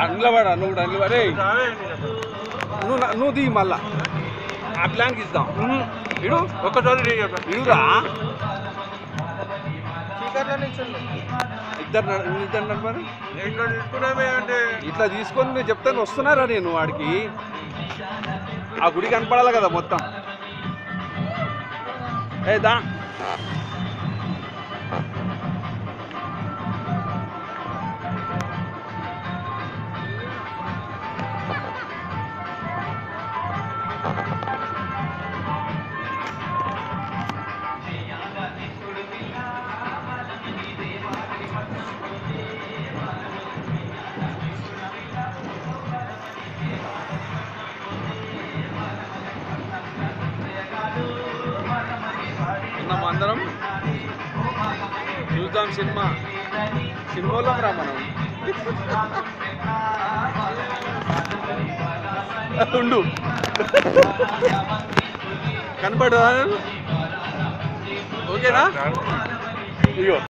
నిలబడా నువ్వు కూడా నిలబడే నువ్వు నా- నువ్వు దిగి మళ్ళా ఆ ప్లాన్కి ఇద్దాం ఇడు ఒక్కసారి ఇడురా ఇద్దరు నడు- ఇద్దరు నడపరు ఇంట్లో తీసుకున్నామే అంటే ఇట్లా తీసుకొని నేను చెప్తాను వస్తున్నారా నేను వాడికి ఆ గుడి కనపడాలి కదా మొత్తం ఏ దా ఉన్నాం అందరం చూద్దాం సినిమా సినిమాలో రా మనం ఉండు కనపడదా ఓకేనా ఇగో